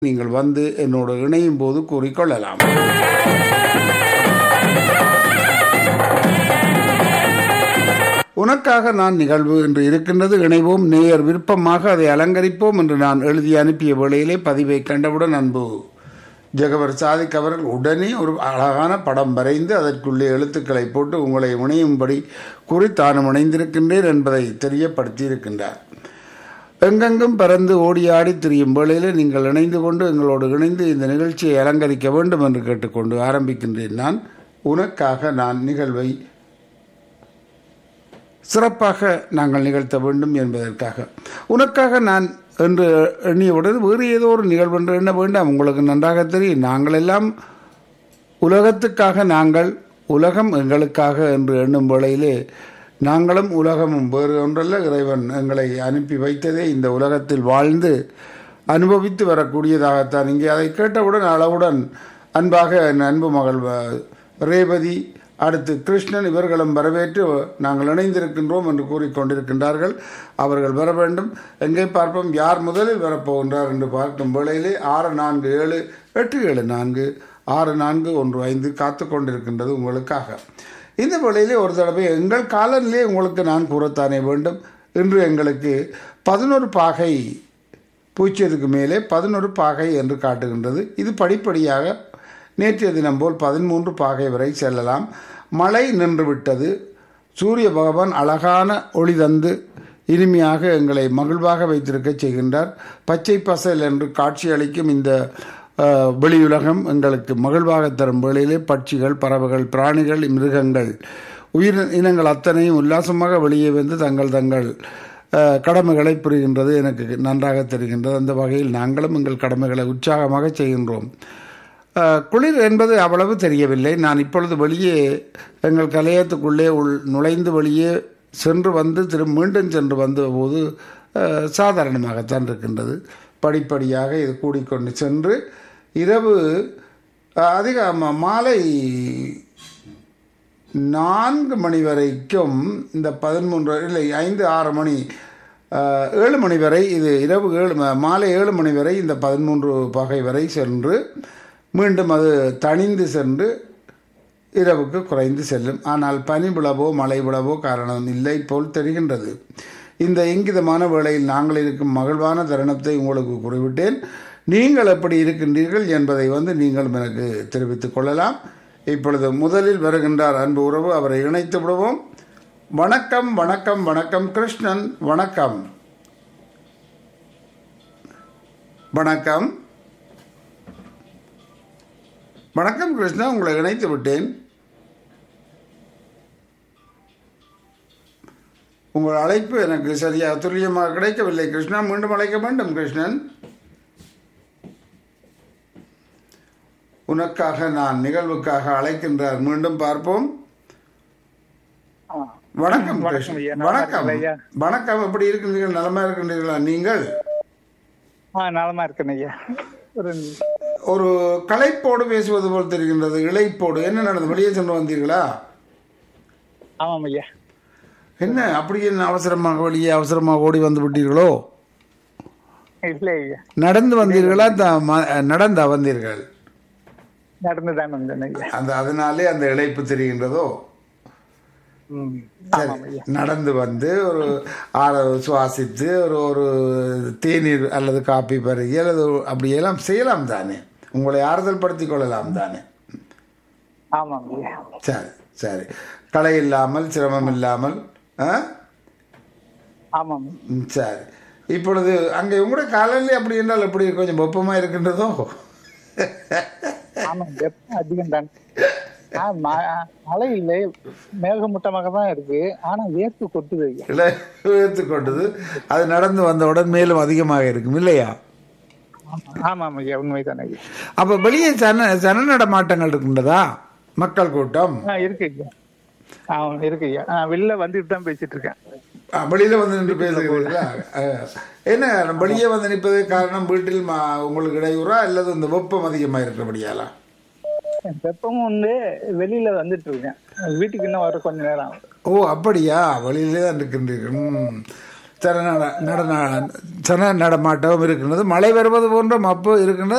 நீங்கள் வந்து என்னோடு இணையும் போது கூறிக்கொள்ளலாம் உனக்காக நான் நிகழ்வு என்று இருக்கின்றது இணைவோம் நேயர் விருப்பமாக அதை அலங்கரிப்போம் என்று நான் எழுதி அனுப்பிய வேளையிலே பதிவை கண்டவுடன் அன்பு ஜெகவர் சாதிக் அவர்கள் உடனே ஒரு அழகான படம் வரைந்து அதற்குள்ளே எழுத்துக்களை போட்டு உங்களை இணையும்படி கூறி தானும் இணைந்திருக்கின்றேன் என்பதை தெரியப்படுத்தி இருக்கின்றார் எங்கெங்கும் பறந்து ஓடி ஆடி திரியும் வேளையில் நீங்கள் இணைந்து கொண்டு எங்களோடு இணைந்து இந்த நிகழ்ச்சியை அலங்கரிக்க வேண்டும் என்று கேட்டுக்கொண்டு ஆரம்பிக்கின்றேன் நான் உனக்காக நான் நிகழ்வை சிறப்பாக நாங்கள் நிகழ்த்த வேண்டும் என்பதற்காக உனக்காக நான் என்று எண்ணியவுடன் வேறு ஏதோ ஒரு நிகழ்வு என்று எண்ண வேண்டாம் உங்களுக்கு நன்றாக தெரியும் நாங்கள் எல்லாம் உலகத்துக்காக நாங்கள் உலகம் எங்களுக்காக என்று எண்ணும் வேளையிலே நாங்களும் உலகமும் வேறு ஒன்றல்ல இறைவன் எங்களை அனுப்பி வைத்ததே இந்த உலகத்தில் வாழ்ந்து அனுபவித்து வரக்கூடியதாகத்தான் இங்கே அதை கேட்டவுடன் அளவுடன் அன்பாக என் அன்பு மகள் வ- ரேவதி அடுத்து கிருஷ்ணன் இவர்களும் வரவேற்று நாங்கள் இணைந்திருக்கின்றோம் என்று கூறிக்கொண்டிருக்கின்றார்கள் அவர்கள் வர வேண்டும் எங்கே பார்ப்போம் யார் முதலில் வரப்போகின்றார் என்று பார்க்கும் வேளையிலே ஆறு நான்கு ஏழு எட்டு ஏழு நான்கு ஆறு நான்கு ஒன்று ஐந்து காத்து கொண்டிருக்கின்றது உங்களுக்காக இந்த வேளையிலே ஒரு தடவை எங்கள் காலனிலே உங்களுக்கு நான் கூறத்தானே வேண்டும் இன்று எங்களுக்கு பதினொரு பாகை பூச்சியதுக்கு மேலே பதினொரு பாகை என்று காட்டுகின்றது இது படிப்படியாக நேற்றைய தினம் போல் பதிமூன்று பாகை வரை செல்லலாம் மழை நின்றுவிட்டது சூரிய பகவான் அழகான ஒளி தந்து இனிமையாக எங்களை மகிழ்வாக வைத்திருக்க செய்கின்றார் பச்சை பசல் என்று காட்சியளிக்கும் இந்த அஹ், வெளியுலகம் எங்களுக்கு மகிழ்வாக தரும் வேளையிலே பட்சிகள் பறவைகள் பிராணிகள் மிருகங்கள் உயிர் இனங்கள் அத்தனையும் உல்லாசமாக வெளியே வந்து தங்கள் தங்கள் அஹ், கடமைகளை புரிகின்றது எனக்கு நன்றாக தெரிகின்றது அந்த வகையில் நாங்களும் எங்கள் கடமைகளை உற்சாகமாக செய்கின்றோம் அஹ், குளிர் என்பது அவ்வளவு தெரியவில்லை நான் இப்பொழுது வெளியே எங்கள் கலையத்துக்குள்ளே உள் நுழைந்து வெளியே சென்று வந்து திரும் மீண்டும் சென்று வந்த போது அஹ், சாதாரணமாகத்தான் இருக்கின்றது படிப்படியாக இது கூடிக்கொண்டு சென்று இரவு அஹ், அதிக ம- மாலை நான்கு மணி வரைக்கும் இந்த பதிமூன்று இல்லை ஐந்து ஆறு மணி அஹ், ஏழு மணி வரை இது இரவு ஏழு ம- மாலை ஏழு மணி வரை இந்த பதிமூன்று பகை வரை சென்று மீண்டும் அது தணிந்து சென்று இரவுக்கு குறைந்து செல்லும் ஆனால் பனி விழவோ மழை விழவோ காரணம் இல்லை போல் தெரிகின்றது இந்த இங்கிதமான வேளையில் நாங்கள் இருக்கும் மகிழ்வான தருணத்தை உங்களுக்கு குறிவிட்டேன் நீங்கள் எப்படி இருக்கின்றீர்கள் என்பதை வந்து நீங்களும் எனக்கு தெரிவித்துக் கொள்ளலாம் இப்பொழுது முதலில் வருகின்றார் அன்பு உறவு அவரை இணைத்து விடுவோம் வணக்கம் வணக்கம் வணக்கம் கிருஷ்ணன் வணக்கம் வணக்கம் வணக்கம் கிருஷ்ணா உங்களை இணைத்து விட்டேன் உங்கள் அழைப்பு எனக்கு சரியாக துல்லியமாக கிடைக்கவில்லை கிருஷ்ணா மீண்டும் அழைக்க வேண்டும் கிருஷ்ணன் உனக்காக நான் நிகழ்வுக்காக அழைக்கின்றார் மீண்டும் பார்ப்போம் ஆ. வணக்கம் வணக்கம் கிருஷ்ணன் ஐயா, நலமா வணக்கம் இருக்கீங்களா ஐயா? வணக்கம் எப்படி இருக்கின்றீர்கள் நலமா இருக்கின்றீர்களா நீங்கள் ஆ நலமா இருக்கேன் ஐயா ஒரு ஒரு களைப்போடு பேசுவது போல் தெரிகின்றது இளைப்போடு என்ன நடந்தது வெளியே சென்று வந்தீர்களா ஆமாம் ஐயா என்ன அப்படி என்ன அவசரமாக வெளியே அவசரமாக ஓடி வந்து விட்டீர்களோ இல்லை ஐயா நடந்து வந்தீர்களா த- ம- நடந்தா வந்தீர்கள் நடந்து தான் வந்தேன் ஐயா அந்த அதனாலே அந்த இழைப்பு தெரிகின்றதோ ம் சரி ஆமாம் ஐயா நடந்து வந்து ஒரு ஆற சுவாசித்து ஒரு ஒரு தேநீர் அல்லது காப்பி பருகி அல்லது அப்படியெல்லாம் செய்யலாம் தானே உங்களை ஆறுதல் படுத்திக் கொள்ளலாம் தானே ஆமாம் ஐயா சரி சரி களை இல்லாமல் சிரமம் இல்லாமல் ஆ ஆமாம் ம், சரி இப்பொழுது அங்கே உங்களோட காலையிலே அப்படி என்றால் எப்படி கொஞ்சம் வெப்பமாக இருக்கின்றதோ ஆமாம் வெப்பம் அதிகம் தான் ஆ, ம- மழை இல்லை மேகமூட்டமாக தான் இருக்கு ஆனா வேர்த்து கொட்டுது ஐயா இல்லை உயர்த்து கொண்டது அது நடந்து வந்தவுடன் மேலும் அதிகமாக இருக்கும் இல்லையா ஆமாம் ஐயா உண்மைதான் ஐயா அப்போ வெளியே சன சன நடமாட்டங்கள் இருக்கின்றதா மக்கள் கூட்டம் ஆ இருக்கு ஐயா ஆ இருக்கு ஐயா ஆ வெளில வந்துட்டு தான் பேசிட்டு இருக்கேன் ஆ, வெளியில வந்து நின்று பேசுகிறீர்களா ஆ. என்ன வெளியே வந்து நிற்பதற்கு காரணம் வீட்டில் ம- உங்களுக்கு இடையூறா அல்லது இந்த வெப்பம் அதிகமாக இருக்கிறபடியாலா வெப்பமும் வந்து வெளியில வந்துட்டு இருக்கேன் வீட்டுக்கு இன்னும் வர கொஞ்ச நேரம் ஆகும் ஓ அப்படியா வெளியிலே தான் இருக்கின்றீர்கள் ம். சன நட நட சன நடமாட்டமும் இருக்கின்றது மழை வருவது போன்ற மப்பு இருக்கின்றது